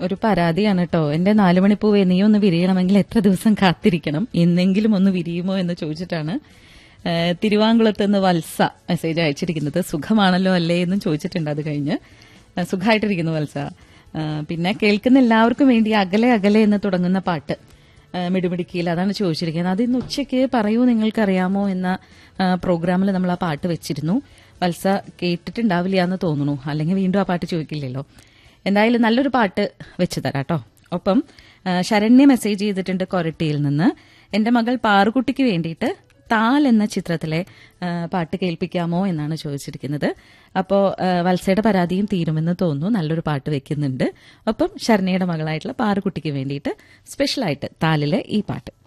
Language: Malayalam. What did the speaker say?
ഒരു പരാതിയാണ് കേട്ടോ എന്റെ നാലുമണിപ്പൂവേ നീ ഒന്ന് വിരിയണമെങ്കിൽ എത്ര ദിവസം കാത്തിരിക്കണം എന്നെങ്കിലും ഒന്ന് വിരിയുമോ എന്ന് ചോദിച്ചിട്ടാണ് ഏ, തിരുവാങ്കുളത്ത് നിന്ന് വത്സ മെസ്സേജ് അയച്ചിരിക്കുന്നത് സുഖമാണല്ലോ അല്ലേ എന്നും ചോദിച്ചിട്ടുണ്ട് അത് കഴിഞ്ഞ് ഏ, സുഖമായിട്ടിരിക്കുന്നു വത്സ ഏ, പിന്നെ കേൾക്കുന്ന എല്ലാവർക്കും വേണ്ടി അകലെ അകലെ എന്ന് തുടങ്ങുന്ന പാട്ട് ഏ, മിടുമിടുക്കിയിൽ അതാണ് ചോദിച്ചിരിക്കുന്നത് അത് ഇന്ന് ഉച്ചയ്ക്ക് പറയൂ നിങ്ങൾക്കറിയാമോ എന്ന പ്രോഗ്രാമിൽ നമ്മൾ ആ പാട്ട് വെച്ചിരുന്നു വത്സ കേട്ടിട്ടുണ്ടാവില്ല എന്ന് തോന്നുന്നു അല്ലെങ്കിൽ വീണ്ടും ആ പാട്ട് ചോദിക്കില്ലല്ലോ എന്തായാലും നല്ലൊരു പാട്ട് വെച്ച് തരാം കേട്ടോ ഒപ്പം ആ, ശരണ്യ മെസ്സേജ് ചെയ്തിട്ടുണ്ട് കൊരട്ടിയിൽ നിന്ന് എന്റെ മകൾ പാറുകുട്ടിക്ക് വേണ്ടിയിട്ട് താൽ എന്ന ചിത്രത്തിലെ ആ, പാട്ട് കേൾപ്പിക്കാമോ എന്നാണ് ചോദിച്ചിരിക്കുന്നത് അപ്പോൾ വത്സയുടെ പരാതിയും തീരുമെന്ന് തോന്നുന്നു നല്ലൊരു പാട്ട് വെക്കുന്നുണ്ട് ഒപ്പം ശരണ്യയുടെ മകളായിട്ടുള്ള പാറുകുട്ടിക്ക് വേണ്ടിയിട്ട് സ്പെഷ്യലായിട്ട് താലിലെ ഈ പാട്ട്